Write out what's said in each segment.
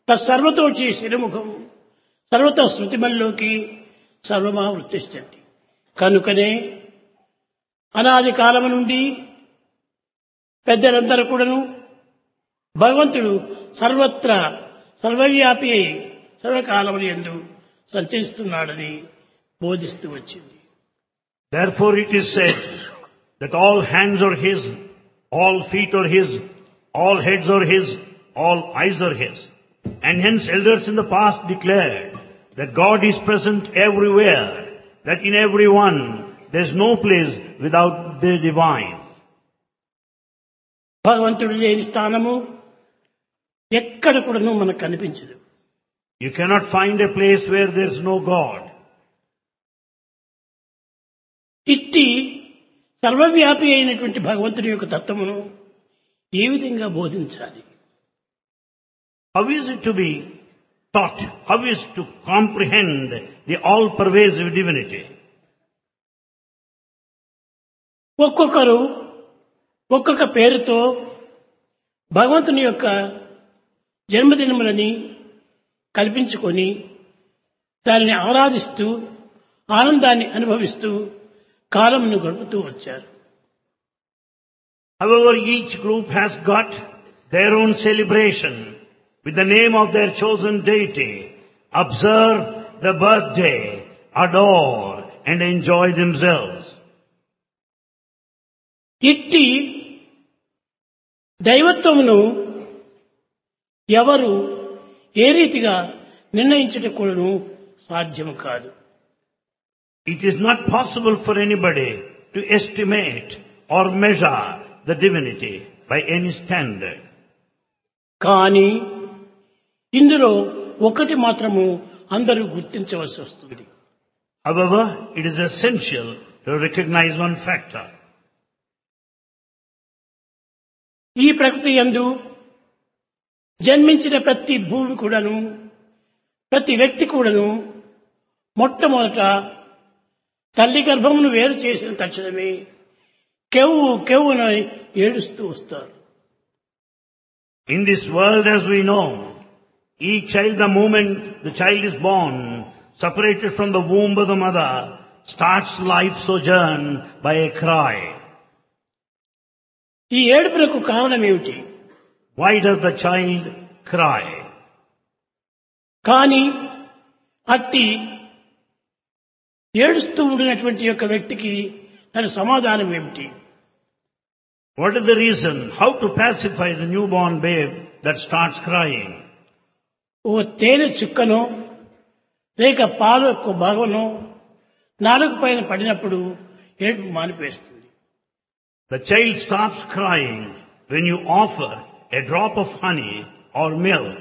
తత్సర్వతోచి శిరముఖం సర్వత శృతిమల్లోకి సర్వమా వృత్తిష్టంతి కనుకనే అనాది కాలము నుండి పెద్దలందరూ కూడాను భగవంతుడు సర్వత్రా సర్వవ్యాపి అయి సర్వకాలములు ఎందు సంచరిస్తున్నాడని బోధిస్తూ వచ్చింది Therefore it is said that all hands are His, all feet are His, all heads are His, all eyes are His. And hence elders in the past declared that God is present everywhere, that in everyone there is no place without the divine. భగవంతుడు లేని స్థానము ఎక్కడ కూడాను మనకు కనిపించదు You cannot find a place where there is no God. ఇట్టి సర్వవ్యాపి అయినటువంటి భగవంతుడి యొక్క తత్వమును ఏ విధంగా బోధించాలి How is it to be taught? How is to comprehend the all-pervasive divinity? ఒక్కొక్కరు ఒక్కొక్క పేరుతో భగవంతుని యొక్క జన్మదినములని కల్పించుకొని దానిని ఆరాధిస్తూ ఆనందాన్ని అనుభవిస్తూ కాలమును గడుపుతూ వచ్చారు However, each group has got their own celebration with the name of their chosen deity. Observe the birthday, adore and enjoy themselves. ఇట్టి దైవత్వమును ఎవరు ఏ రీతిగా నిర్ణయించుటకూడను సాధ్యము కాదు It is not possible for anybody to estimate or measure the divinity by any standard. కానీ ఇందులో ఒకటి మాత్రము అందరూ గుర్తించవలసి వస్తుంది However, it is essential to recognize one factor. ఈ ప్రకృతి యందు జన్మించిన ప్రతి భూమి కూడాను ప్రతి వ్యక్తి కూడాను మొట్టమొదట తల్లి గర్భమును వేరు చేసిన తక్షణమే కెవ్వు కెవ్వున ఏడుస్తూ వస్తారు In this world as we know, each child the moment the child is born, separated from the womb of the mother, starts life sojourn by a cry. ఈ ఏడుపులకు కారణం ఏమిటి Why does the child cry? కానీ అట్టి ఏడుస్తూ ఉండినటువంటి యొక్క వ్యక్తికి తన సమాధానం ఏమిటి What is the reason? How to pacify the newborn babe that starts crying? ఓ తేనె చుక్కనో లేక పాలు యొక్క భాగంలో నాలుగు పైన పడినప్పుడు ఏడుపు మానిపేస్తుంది The child stops crying when you offer a drop of honey or milk.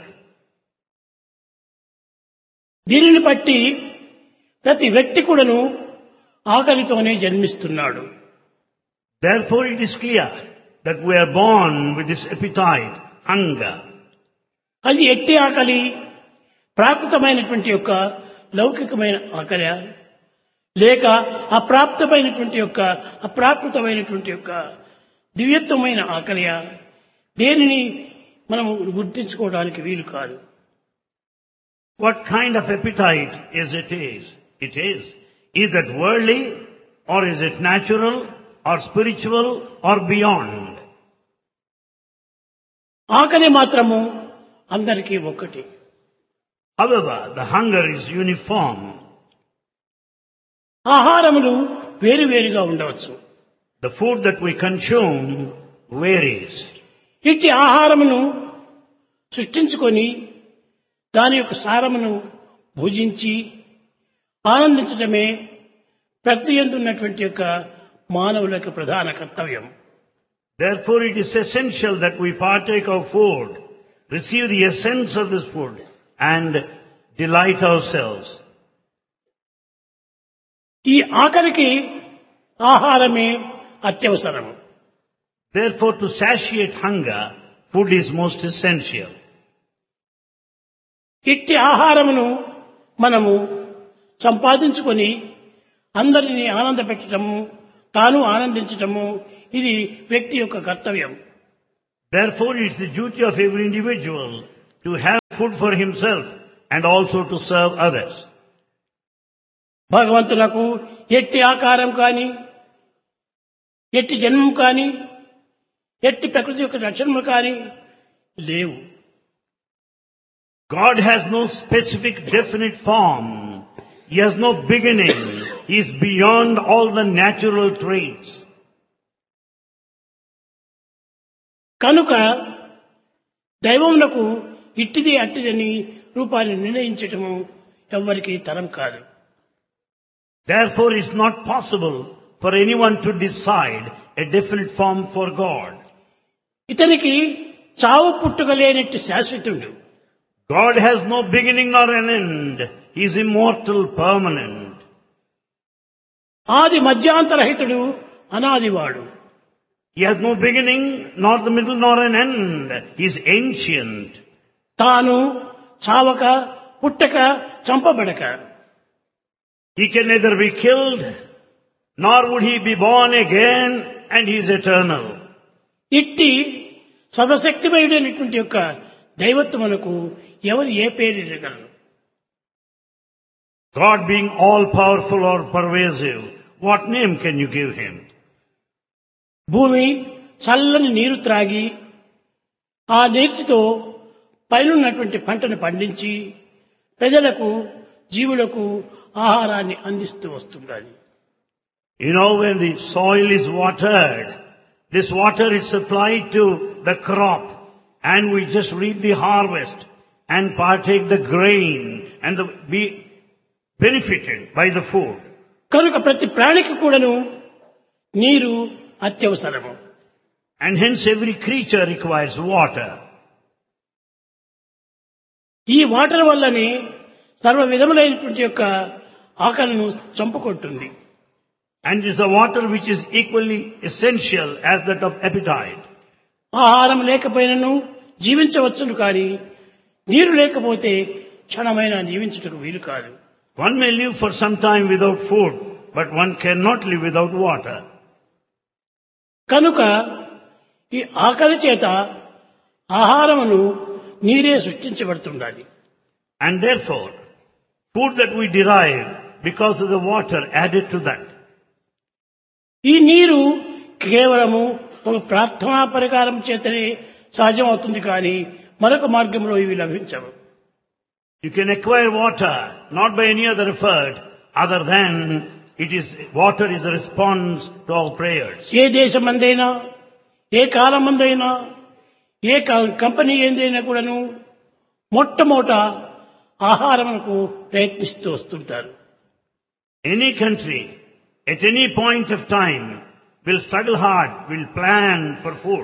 దీనిని బట్టి ప్రతి వ్యక్తి కూడాను ఆకలితోనే జన్మిస్తున్నాడు Therefore it is clear that we are born with this appetite, hunger. అది ఎట్టి ఆకలి ప్రాకృతమైనటువంటి యొక్క లౌకికమైన ఆకలి లేక అప్రాప్తమైనటువంటి యొక్క అప్రాకృతమైనటువంటి యొక్క దివ్యత్వమైన ఆకలియా దేనిని మనం గుర్తించుకోవడానికి వీలు కాదు What kind of appetite is it is? It is. Is that worldly or is it natural or spiritual or beyond? ఆకలి మాత్రము అందరికీ ఒక్కటి However, the hunger is uniform. ఆహారములు వేరువేరుగా ఉండవచ్చు The food that we consume varies. ఇట్టి ఆహారమును సృష్టించుకొని దాని యొక్క సారమును భుజించి ఆనందించడమే ప్రతి ఉన్నటువంటి యొక్క మానవుల యొక్క ప్రధాన కర్తవ్యం Therefore, it is essential that we partake of food, receive the essence of this food, and delight ourselves. ఈ ఆకలికి ఆహారమే అత్యవసరము Therefore, to satiate hunger, food is most essential. ఇట్టి ఆహారమును మనము సంపాదించుకొని అందరినీ ఆనంద పెట్టడము తాను ఆనందించటము ఇది వ్యక్తి యొక్క కర్తవ్యం Therefore, it's the duty of every individual to have food for himself and also to serve others. భగవంతునకు ఎట్టి ఆకారం కాని ఎట్టి జన్మం కాని ఎట్టి ప్రకృతి యొక్క లక్షణములు కాని లేవు God has no specific definite form. He has no beginning. He is beyond all the natural traits. కనుక దైవమునకు ఇట్టిది అట్టిదని రూపాన్ని నిర్ణయించటము ఎవ్వరికీ తరం కాదు Therefore, it's not possible for anyone to decide a definite form for God. ఇతనికి చావు పుట్టుక లేనట్టు శాశ్వతుడు God has no beginning nor an end. He is immortal, permanent. ఆది మధ్యాంతరహితుడు అనాదివాడు He has no beginning, nor the middle, nor an end. He is ancient. తాను చావక పుట్టక చంపబడక He can neither be killed, nor would he be born again, and he is eternal. ఇట్టి సర్వశక్తిమయుడైనటువంటి యొక్క దైవత్వమునకు ఎవరు ఏ పేరు ఇవ్వగలరు God being all powerful or pervasive, what name can you give him? భూమి చల్లని నీరు త్రాగి ఆ నీటితో పైనున్నటువంటి పంటను పండించి ప్రజలకు జీవులకు ఆహారాన్ని అందిస్తూ వస్తుండాలి You know, when the soil is watered, this water is supplied to the crop, and we just reap the harvest and partake the grain and the, be benefited by the food. కనుక ప్రతి ప్రాణికి కూడాను నీరు అత్యవసరము And hence every creature requires water. ఈ water వల్లనే సర్వ విధములైనటువంటి యొక్క ఆకలిను చంపుకుంటుంది And it is the water which is equally essential as that of appetite. ఆహారం లేకపోయినను జీవించవచ్చును కానీ నీరు లేకపోతే క్షణమైన జీవించుటకు వీలు కాదు One may live for some time without food, but one cannot live without water. కనుక ఈ ఆకలి చేత ఆహారమును నీరే సృష్టించబడుతుండాలి And therefore, food that we derive because of the water added to that. ఈ నీరు కేవలము ఒక ప్రార్థనా పరికారం చేతనే సహజం అవుతుంది కానీ మరొక మార్గంలో ఇవి లభించవు You can acquire water not by any other effort other than it is, water is a response to our prayers. ఏ దేశం మందైనా ఏ కాలం మందైనా ఏ క- కంపెనీ ఏందైనా కూడాను మొట్టమొదట ఆహారమునకు ప్రయత్నిస్తూ వస్తుంటారు Any country at any point of time will struggle hard, will plan for food.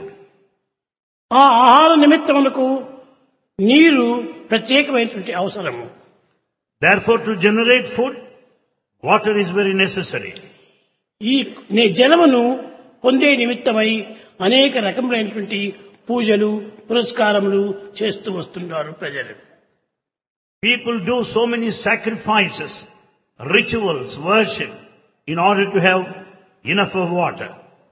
ఆ ఆహార నిమిత్తమునకు నీరు ప్రత్యేకమైనటువంటి అవసరము Therefore to generate food, water is very necessary. ఈ నే- జలమును పొందే నిమిత్తమై అనేక రకములైనటువంటి పూజలు పురస్కారములు చేస్తూ వస్తున్నారు ప్రజలు People do so many sacrifices, rituals, worship in order to have enough of water.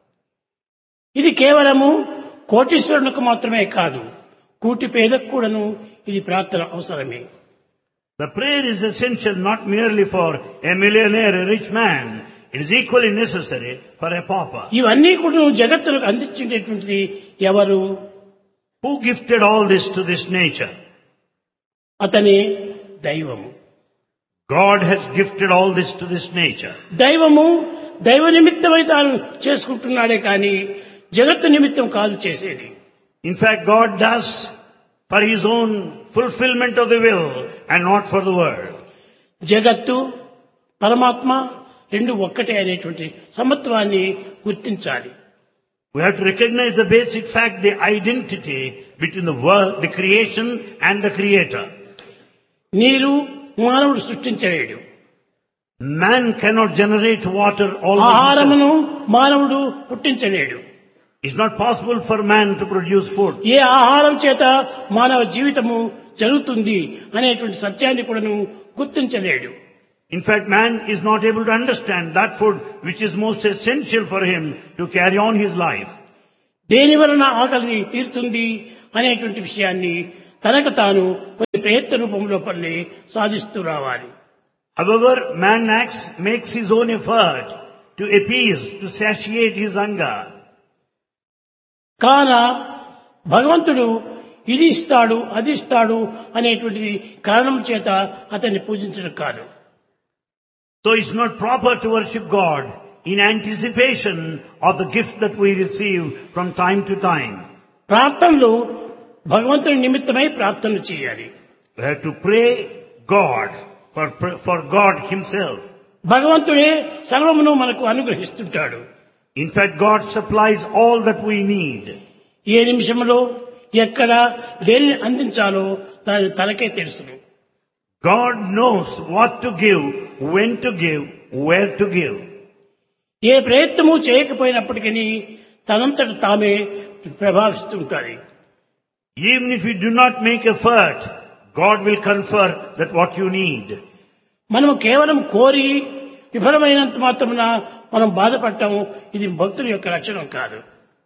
ఇది కేవలము కోటీశ్వరునికి మాత్రమే కాదు కూటి పేదకు కూడాను ఇది ప్రార్థన అవసరమే The prayer is essential not merely for a millionaire, a rich man. It is equally necessary for a pauper. ఇవన్నీ కూడా జగత్తులకు అందించేటటువంటిది ఎవరు Who gifted all this to this nature? అతనే దైవము God has gifted all this to this nature. దైవము దైవ నిమిత్తమై తాను చేసుకుంటున్నాడే కానీ జగత్తు నిమిత్తం కాదు చేసేది In fact, God does for His own fulfillment of the will and not for the world. జగత్తు పరమాత్మ రెండు ఒక్కటే అనేటువంటి సమత్వాన్ని గుర్తించాలి We have to recognize the basic fact, the identity between the world, the creation and the creator. నీరు మానవుడు సృష్టించలేడు Man cannot generate water all by himself. ఆహారమును మానవుడు పుట్టించలేడు It's not possible for man to produce food. ఏ ఆహారం చేత మానవ జీవితము జరుగుతుంది అనేటువంటి సత్యాన్ని కూడాను గుర్తించలేడు In fact, man is not able to understand that food which is most essential for him to carry on his life. దేని వలన ఆకలి తీరుతుంది అనేటువంటి విషయాన్ని తనకు తాను కొన్ని ప్రయత్న రూపంలో పని సాధిస్తూ రావాలి However, man acts, makes his own effort to appease, to satiate his hunger. కాన భగవంతుడు ఇది ఇస్తాడు అది ఇస్తాడు అనేటువంటిది కారణం చేత అతన్ని పూజించడం కాదు So it's not proper to worship God in anticipation of the gifts that we receive from time to time. ప్రార్థనలు భగవంతుని నిమిత్తమై ప్రార్థన చేయాలి We have to pray God for, for God Himself. భగవంతుడే సర్వమును మనకు అనుగ్రహిస్తుంటాడు In fact, God supplies all that we need. ఏ నిమిషంలో ఎక్కడ దేనిని అందించాలో దాని తనకే తెలుసును God knows what to give, when to give, where to give. ఏ ప్రయత్నము చేయకపోయినప్పటికీ తనంతట తామే ప్రభావిస్తుంటాడు Even if you do not make effort, God will confer that what you need. మనము కేవలం కోరి విఫలమైనంత మాత్రమున మనం బాధపడటం ఇది భక్తుల యొక్క లక్షణం కాదు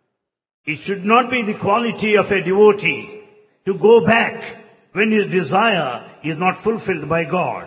It should not be the quality of a devotee to go back when his desire is not fulfilled by God.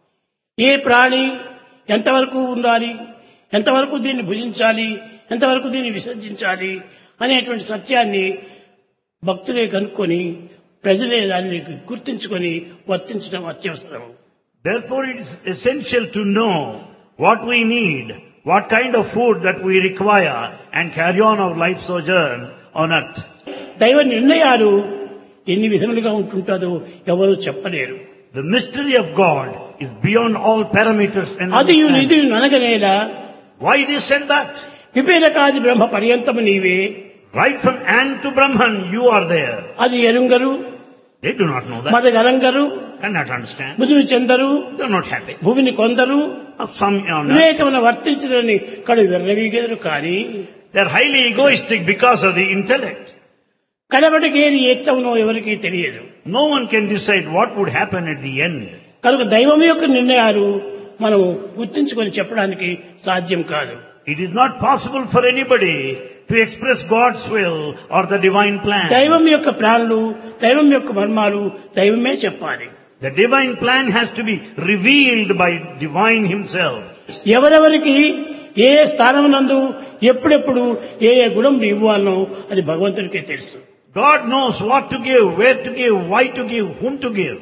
ఏ ప్రాణి ఎంతవరకు ఉండాలి ఎంతవరకు దీన్ని భుజించాలి ఎంతవరకు దీన్ని విసర్జించాలి అనేటువంటి సత్యాన్ని భక్తులే కనుక్కొని ప్రజలే దాన్ని గుర్తించుకొని వర్తించడం అత్యవసరం Therefore it is essential to know what we need, what kind of food that we require and carry on our life sojourn on earth. దైవ నిర్ణయాలు ఎన్ని విధములుగా ఉంటుంటుందో ఎవరూ చెప్పలేరు The mystery of God is beyond all parameters and అది understanding. Nidhi ననగనేలా Why this and that? విపేరకాది బ్రహ్మ పర్యంతము నీవే Right from Ant to Brahman, you are there. అది ఎరుంగరు They do not know that, మదగరంగరు cannot understand. ముదురు చెందరు They are not happy. భూమిని కొందరు Of some on earth, వివేకమున వర్తించదని కడు విర్రవీగెదరు కానీ they are highly egoistic because of the intellect. కడబడికి ఏది ఎత్తవునో ఎవరికీ తెలియదు No one can decide what would happen at the end. కనుక దైవం యొక్క నిర్ణయాలు మనం గుర్తించుకొని చెప్పడానికి సాధ్యం కాదు It is not possible for anybody to express God's will or the divine plan. దైవం యొక్క ప్రాణులు దైవం యొక్క మర్మాలు దైవమే చెప్పాలి The divine plan has to be revealed by divine himself. ఎవరెవరికి ఏ ఏ స్థానం నందు ఎప్పుడెప్పుడు ఏ ఏ గుణం ఇవ్వాలనో అది భగవంతుడికే తెలుసు God knows what to give, where to give, why to give, whom to give.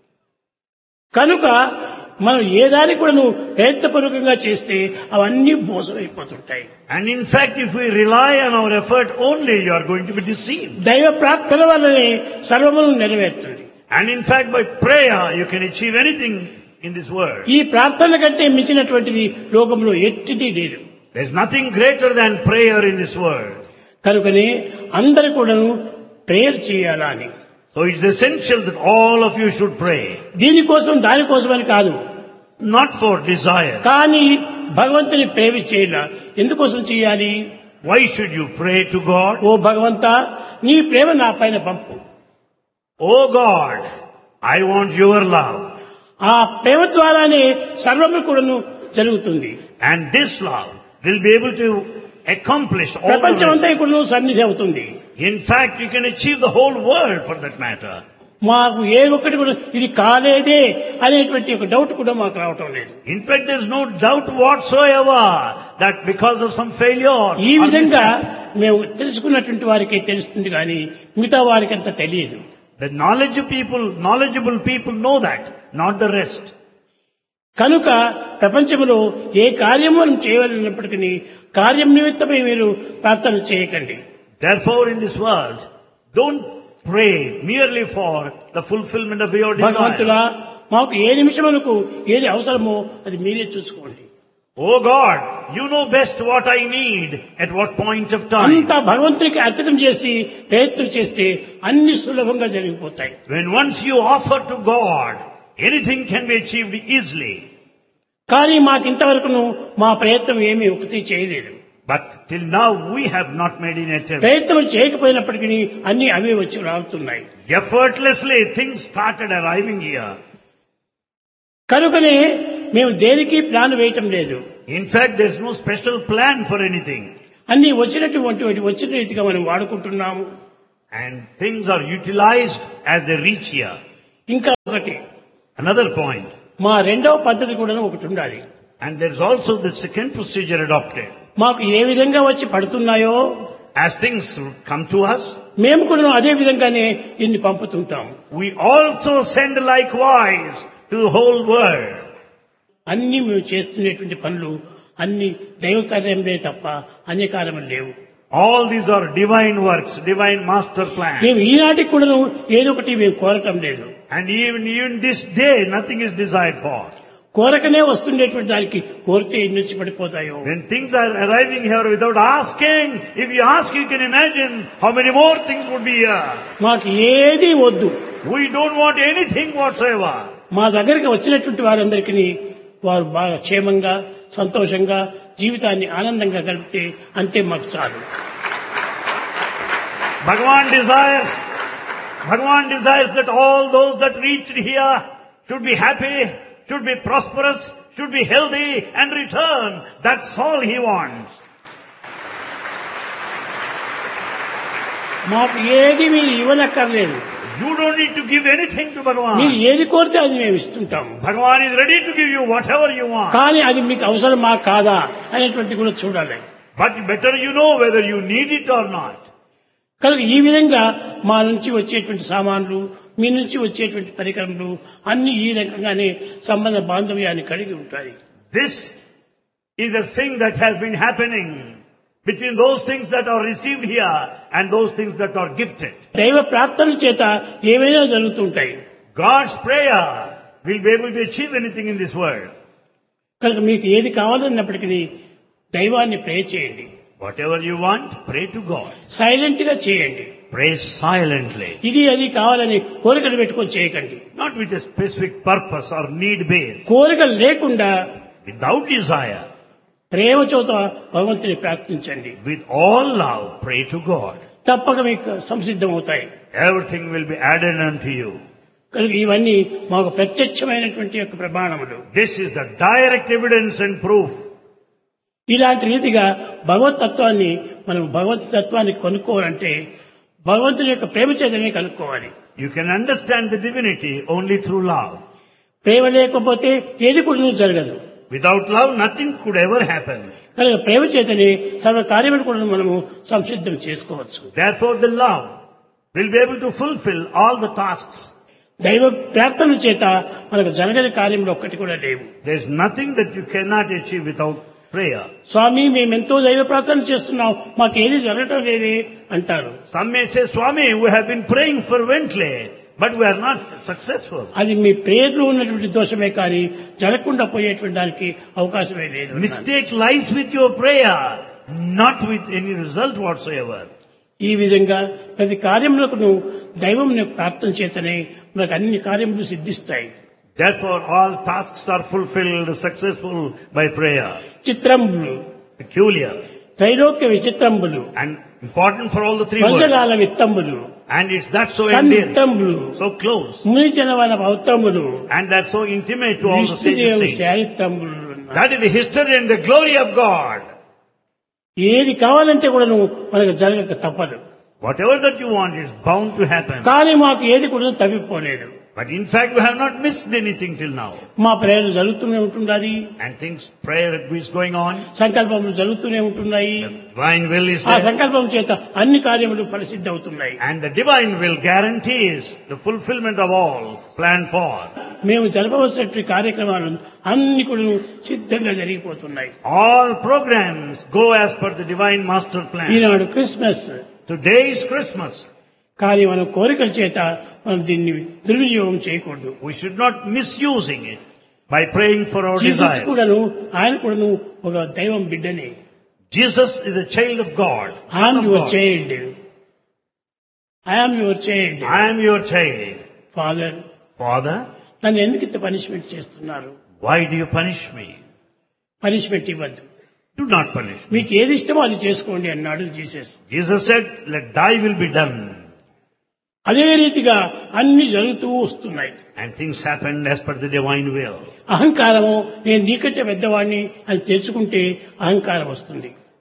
కనుక మనం ఏ దాని కూడా నువ్వు ప్రయత్నపూర్వకంగా చేస్తే అవన్నీ మోసమైపోతుంటాయి And in fact, if we rely on our effort only, you are going to be deceived. దైవ ప్రార్థన వల్లనే సర్వమును నెరవేరుతుంది And in fact, by prayer, you can achieve anything in this world. ఈ ప్రార్థన కంటే మించినటువంటిది లోకంలో ఎట్టిది లేదు There's nothing greater than prayer in this world. కనుకనే అందరు కూడాను ప్రేయర్ చేయాలా అని So it's essential that all of you should pray. దీనికోసం దానికోసమని కాదు Not for desire. కానీ భగవంతుని ప్రేమ చేయాల ఎందుకోసం చేయాలి Why should you pray to God? ఓ భగవంతా నీ ప్రేమ నా పైన పంపు Oh God, I want your love. ఆ ప్రేమ ద్వారానే సర్వము కూడాను జరుగుతుంది And this love will be able to accomplish all the ప్రపంచం rest. అంతా కూడాను సన్నిధి అవుతుంది In fact, you can achieve the whole world for that matter. మాకు ఏ ఒక్కటి కూడా ఇది కాలేదే అనేటువంటి ఒక డౌట్ కూడా మాకు రావటం లేదు In fact, there's no doubt whatsoever that because of some failure, ఈ or విధంగా mishap, మేము తెలుసుకున్నటువంటి వారికి తెలుస్తుంది కానీ మిగతా వారికి అంత తెలియదు the knowledge people, knowledgeable people know that, not the rest. కనుక ప్రపంచంలో ఏ కార్యము మనం చేయవలసినప్పటికీ కార్యం నిమిత్తమై మీరు ప్రార్థన చేయకండి Therefore, in this world, don't pray merely for the fulfillment of your భగవంతులా desire. మాకు ఏ నిమిషములకు ఏది అవసరమో అది మీరే చూసుకోండి Oh God, you know best what I need at what point of time. అంతా భగవంతునికి అర్పితం చేసి ప్రయత్నం చేస్తే అన్ని సులభంగా జరిగిపోతాయి When once you offer to God, anything can be achieved easily. కానీ మాకు ఇంతవరకును మా ప్రయత్నం ఏమీ ఒకటి చేయలేదు But till now we have not made an attempt. ప్రయత్నం చేయకపోయినప్పటికీ అన్ని అవే వచ్చి రావుతున్నాయి Effortlessly things started arriving here. కనుకనే మేము దేనికి ప్లాన్ వేయటం లేదు In fact, there's no special plan for anything. అన్ని వచ్చినటువంటి వచ్చిన రీతిగా మనం వాడుకుంటున్నాము And things are utilized as they reach here. ఇంకా ఒకటి Another point. మా రెండవ పద్ధతి కూడా ఒకటి ఉండాలి And there's also the second procedure adopted. మాకు ఏ విధంగా వచ్చి పడుతున్నాయో As things come to us, మేము కూడా అదే విధంగానే దీన్ని పంపుతుంటాం we also send likewise to the whole world. అన్ని మేము చేస్తున్నటువంటి పనులు అన్ని దైవ కార్యములే తప్ప అన్య కార్యములు లేవు All these are divine works, divine master plan. మేము ఈనాటికి కూడా ఏదో ఒకటి మేము కోరటం లేదు And even, even this day, nothing is desired for. కోరకనే వస్తుండేటువంటి దానికి కోరితే ఎన్ని వచ్చి పడిపోతాయో When things are arriving here without asking, if you ask, you can imagine how many more things would be here. మాకు ఏది వద్దు We don't want anything whatsoever. మా దగ్గరికి వచ్చినటువంటి వారందరికీ వారు బాగా క్షేమంగా సంతోషంగా జీవితాన్ని ఆనందంగా గడిపితే అంతే మాకు చాలు Bhagavan desires, Bhagavan desires that all those that reached here should be happy, should be prosperous, should be healthy and return. That's all he wants. మాకు ఏది మీరు ఇవ్వనక్కర్లేదు You don't need to give anything to మీరు Bhagavan. ఏది కోరితే అది మేము ఇస్తుంటాము Bhagavan is ready to give you whatever you want. కానీ అది మీకు అవసరమా కాదా అనేటువంటి కూడా చూడాలి But better you know whether you need it or not. కనుక ఈ విధంగా మా నుంచి వచ్చేటువంటి సామాన్లు మీ నుంచి వచ్చేటువంటి పరికరములు అన్ని ఈ రకంగానే సంబంధ బాంధవ్యాన్ని కలిగి ఉంటాయి This is a thing that has been happening between those things that are received here and those things that are gifted. దైవ ప్రార్థన చేత ఏవైనా జరుగుతుంటాయి God's prayer will be able to achieve anything in this world. కనుక మీకు ఏది కావాలన్నప్పటికీ దైవాన్ని ప్రే చేయండి Whatever you want, pray to God. Silent గా చేయండి Pray silently, ఇది అది కావాలని కోరికలు పెట్టుకొని చేయకండి not with a specific purpose or need base. కోరికలు లేకుండా Without desire, ప్రేమ చోత భగవంతుని ప్రార్థించండి with all love, pray to God. తప్పక మీకు సంసిద్ధం అవుతాయి Everything will be added unto you. కనుక ఇవన్నీ మాకు ప్రత్యక్షమైనటువంటి యొక్క ప్రమాణములు This is the direct evidence and proof. ఇలాంటి రీతిగా భగవత్ తత్వాన్ని మనం భగవత్ తత్వాన్ని కొనుక్కోవాలంటే భగవంతుని యొక్క ప్రేమ చేతనే కనుక్కోవాలి You can understand the divinity only through love. ప్రేమ లేకపోతే ఏది కూడా జరగదు Without love, nothing could ever happen. కనుక ప్రేమ చేతనే సర్వ కార్యములు కూడా మనము సంసిద్ధం చేసుకోవచ్చు Therefore, the love will be able to fulfill all the tasks. దైవ ప్రార్థన చేత మనకు జరగని కార్యములు ఒక్కటి కూడా లేవు There is nothing that you cannot achieve without prayer. స్వామి మేమెంతో దైవ ప్రార్థన చేస్తున్నాం మాకేది జరగటం లేదే అంటారు Some may say, Swami, we have been praying fervently, but we are not successful. అది మీ ప్రేయర్లో ఉన్నటువంటి దోషమే కానీ జరగకుండా పోయేటువంటి దానికి అవకాశమే లేదు అన్నారు. Mistake lies with your prayer, not with any result whatsoever. ఈ విధంగా ప్రతి కార్యములకు దైవం ప్రార్థన చేతనే మనకు అన్ని కార్యములు సిద్ధిస్తాయి Therefore, all tasks are fulfilled successful by prayer. చిత్రంబులు Peculiar త్రైలోక్య విచిత్రంబులు and important for all the three worlds. ప్రజలాల విత్తంబులు And it's that so endearing, సన్నిత్తంబులు so close, ముని జనవన భౌతములు and that's so intimate to all the విష్ణుదేవు sages. saints. శారిత్రంబులు అన్నారు. That is the history and the glory of God. ఏది కావాలంటే కూడా నువ్వు మనకు జరగక తప్పదు Whatever that you want is bound to happen. కానీ మాకు ఏది కూడా తప్పిపోలేదు But in fact, we have not missed anything till now. మా ప్రేయర్లు జరుగుతూనే ఉంటున్నది And things, prayer is going on. సంకల్పములు జరుగుతూనే ఉంటున్నాయి The divine will is ఆ there. సంకల్పం చేత అన్ని కార్యములు పరిసిద్ధి అవుతున్నాయి And the divine will guarantees the fulfillment of all planned for. మేము జరపవలసినటువంటి కార్యక్రమాలు అన్ని కూడా సిద్ధంగా జరిగిపోతున్నాయి All programs go as per the divine master plan. ఈనాడు క్రిస్మస్ Today is Christmas. కానీ మనం కోరికల చేత మనం దీన్ని దుర్వినియోగం చేయకూడదు We should not misusing it by praying for our Jesus desires. కూడాను ఆయన కూడాను ఒక దైవం బిడ్డని Jesus is a child of God. Son I'm of your God. Child I'm your child I am your child. Father Father, నన్ను ఎందుకు ఇంత punishment చేస్తున్నారు why do you punish me? Punishment ఇవ్వద్దు Do not punish me. మీకు ఏది ఇష్టమో అది చేసుకోండి అన్నాడు Jesus Jesus said, let thy will be done. అదే రీతిగా అన్ని జరుగుతూ వస్తున్నాయి And things happened as per the divine will. అహంకారము నేను నీకంటే పెద్దవాడిని అని తెచ్చుకుంటే అహంకారం వస్తుంది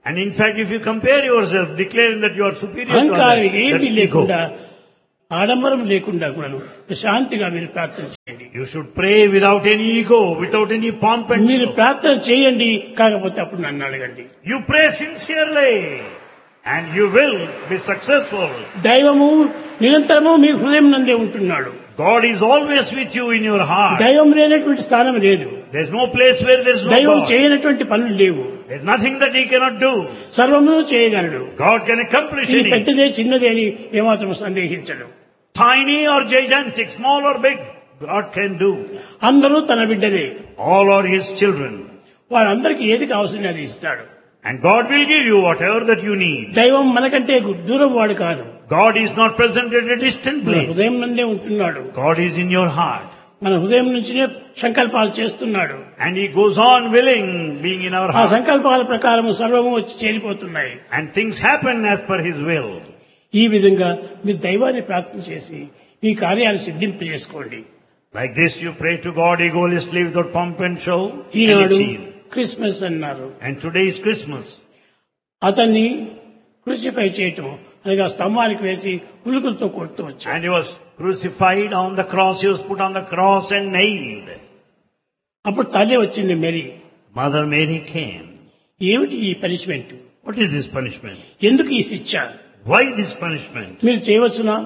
And in fact, if you compare yourself, declaring that you are superior to అహంకారం others, ఏమీ that's ego. లేకుండా ఆడంబరం లేకుండా కూడాను ప్రశాంతిగా మీరు ప్రార్థన చేయండి You should pray without any ego, without any pomp and మీరు show. ప్రార్థన చేయండి కాకపోతే అప్పుడు నన్ను అడగండి You pray sincerely and you will be successful. దైవము నిరంతరము మీ హృదయం నందే ఉంటున్నాడు God is always with you in your heart. దైవం లేనటువంటి స్థానం లేదు There's no place where there's no దైవం God. చేయనటువంటి పనులు లేవు There's nothing that He cannot do. సర్వము చేయగలడు God can accomplish ఇది anything. పెద్దదే చిన్నదే అని ఏమాత్రం సందేహించడు Tiny or gigantic, small or big, God can do. అందరూ తన బిడ్డలే All are His children. వాళ్ళందరికీ ఏది కావాల్సింది అది ఇస్తాడు And God will give you whatever that you need. దైవం మనకంటే దూరం వాడు కాదు God is not present at a distant మన place. హృదయం నందే ఉంటున్నాడు God is in your heart. మన హృదయం నుంచినే సంకల్పాలు చేస్తున్నాడు And He goes on willing, being in our ఆ heart. సంకల్పాల ప్రకారం సర్వము వచ్చి చేరిపోతున్నాయి And things happen as per His will. ఈ విధంగా మీరు దైవాన్ని ప్రార్థన చేసి మీ కార్యాలు సిద్ధింపు చేసుకోండి Like this you pray to God egolessly without pomp and show and ఈనాడు achieve. క్రిస్మస్ అన్నారు And today is Christmas. అతన్ని క్రూసిఫై చేయటం అనగా స్తంభానికి వేసి ఉలుకులతో కొడుతూ వచ్చాడు And He was crucified on the cross. He was put on the cross and nailed. అప్పుడు తల్లి వచ్చింది మెరి Mother Mary came. ఏమిటి ఈ punishment What is this punishment? ఎందుకు ఈ శిక్ష Why this punishment? మీరు చేయవచ్చునా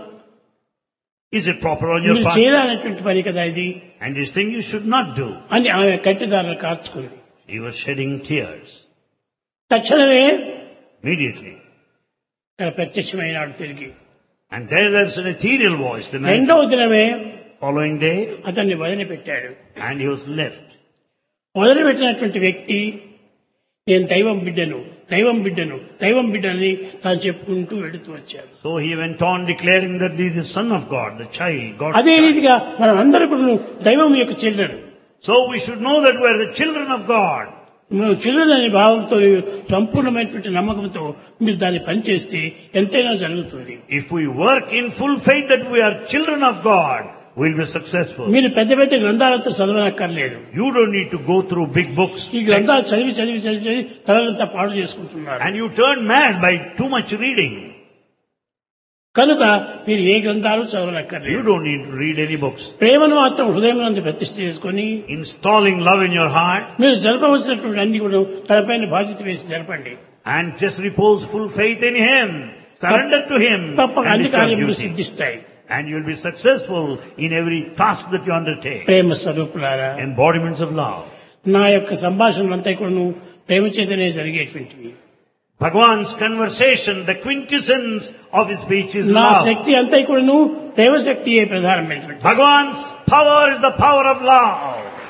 Is it proper on your మీరు part? చేయాలనేటువంటి పని కదా ఇది And this thing you should not do. అని ఆమె కంటిదారులు కార్చుకుంది He was shedding tears. తక్షణమే Immediately. ఇక్కడ ప్రత్యక్షమైనాడు తిరిగి And there there's an ethereal voice the night రెండవ దినమే following day అతన్ని వదిలిపెట్టాడు and he was left. వదిలిపెట్టినటువంటి వ్యక్తి నేను దైవం బిడ్డను దైవం బిడ్డను దైవం బిడ్డని తాను చెప్పుకుంటూ వెళుతూ వచ్చాడు So he went on declaring that he is the son of God, the child, God's అదే child. రీతిగా మనం అందరూ కూడా దైవం యొక్క children So we should know that we are the children of God. మనం చిల్డ్రన్ అనే భావంతో సంపూర్ణమైనటువంటి నమ్మకంతో మీరు దాన్ని పనిచేస్తే ఎంతైనా జరుగుతుంది If we work in full faith that we are children of God, we'll be successful. మీరు పెద్ద పెద్ద గ్రంథాలతో చదవనక్కర్లేదు You don't need to go through big books. ఈ గ్రంథాలు చదివి చదివి చదివి చదివి తలంతా పాడు చేసుకుంటున్నారు And you turn mad by too much reading. కనుక మీరు ఏ గ్రంథాలు You చదవనక్కర్లేదు don't need to read any books. ప్రేమను మాత్రం హృదయం నందు ప్రతిష్ఠ చేసుకొని Installing love in your heart మీరు జరపవలసినటువంటి అన్ని కూడా తనపైన బాధ్యత వేసి జరపండి and just repose full faith in Him. Surrender to Him. తప్పక and అన్ని it's your కార్యములు duty. సిద్ధిస్తాయి And you'll be successful in every task that you undertake. ప్రేమ స్వరూపులారా Embodiments of love. నా యొక్క సంభాషణలంతా కూడా ప్రేమ చేతనే జరిగేటువంటివి Bhagwan's conversation, the quintessence of his speech is నా love. శక్తి అంతా కూడాను ప్రేమ శక్తియే ప్రధానమైనటువంటి Bhagwan's power is the power of love.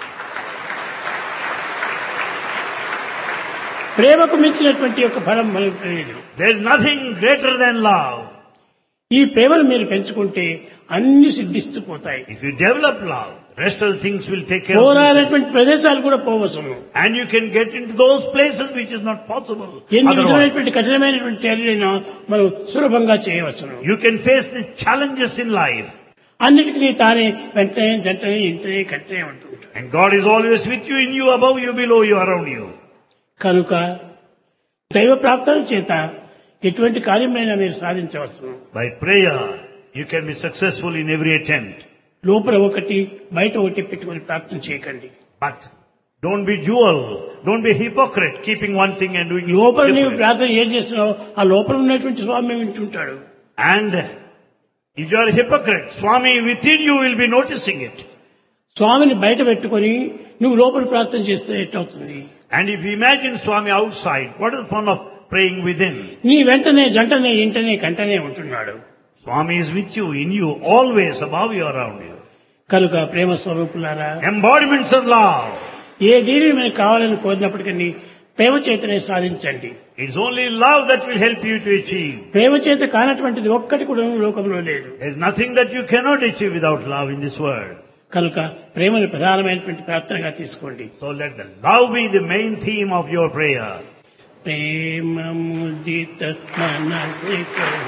ప్రేమకు మించినటువంటి యొక్క ఫలం మనకు తెలియదు There is nothing greater than love. ఈ ప్రేమను మీరు పెంచుకుంటే అన్ని సిద్ధిస్తూ పోతాయి If you develop love, rest of the things will take care of themselves. పోరాడేటువంటి ప్రదేశాలు కూడా పోవచ్చును And you can get into those places which is not possible. ఎన్ని Otherwise, విధమైనటువంటి కఠినమైనటువంటి చర్యలైనా మనం సులభంగా చేయవచ్చును you can face the challenges in life. అన్నిటికీ తానే వెంటనే జంటనే ఇంటనే కట్టనే ఉంటుంటాడు And God is always with you, in you, above you, below you, around you. కనుక దైవ ప్రార్థన చేత ఎటువంటి కార్యమైనా మీరు సాధించవచ్చును By prayer, you can be successful in every attempt. లోపల ఒకటి బయట ఒకటి పెట్టుకొని ప్రార్థన చేయకండి But don't be dual. Don't be hypocrite, keeping one thing and doing లోపల నీవు different. ప్రార్థన ఏం చేస్తున్నావు ఆ లోపల ఉన్నటువంటి స్వామి వింటుంటాడు And if you are a hypocrite, Swami within you will be noticing it. స్వామిని బయట పెట్టుకొని నువ్వు లోపల ప్రార్థన చేస్తే ఎట్టవుతుంది And if you imagine Swami outside, what is the fun of praying within? నీ వెంటనే జంటనే ఇంటనే కంటనే ఉంటున్నాడు Swami is with you, in you, always above you, around you. కనుక ప్రేమ స్వరూపులారా Embodiments of love. ఏ దీనిని మనకు కావాలని కోరినప్పటికీ ప్రేమ చేతనే సాధించండి It's only love that will help you to achieve. ప్రేమ చేత కానటువంటిది ఒక్కటి కూడా లోకంలో లేదు There's nothing that you cannot achieve without love in this world. కనుక ప్రేమను ప్రధానమైనటువంటి ప్రార్థనగా తీసుకోండి So let the love be the main theme of your prayer. Prema ముదిత మనసిక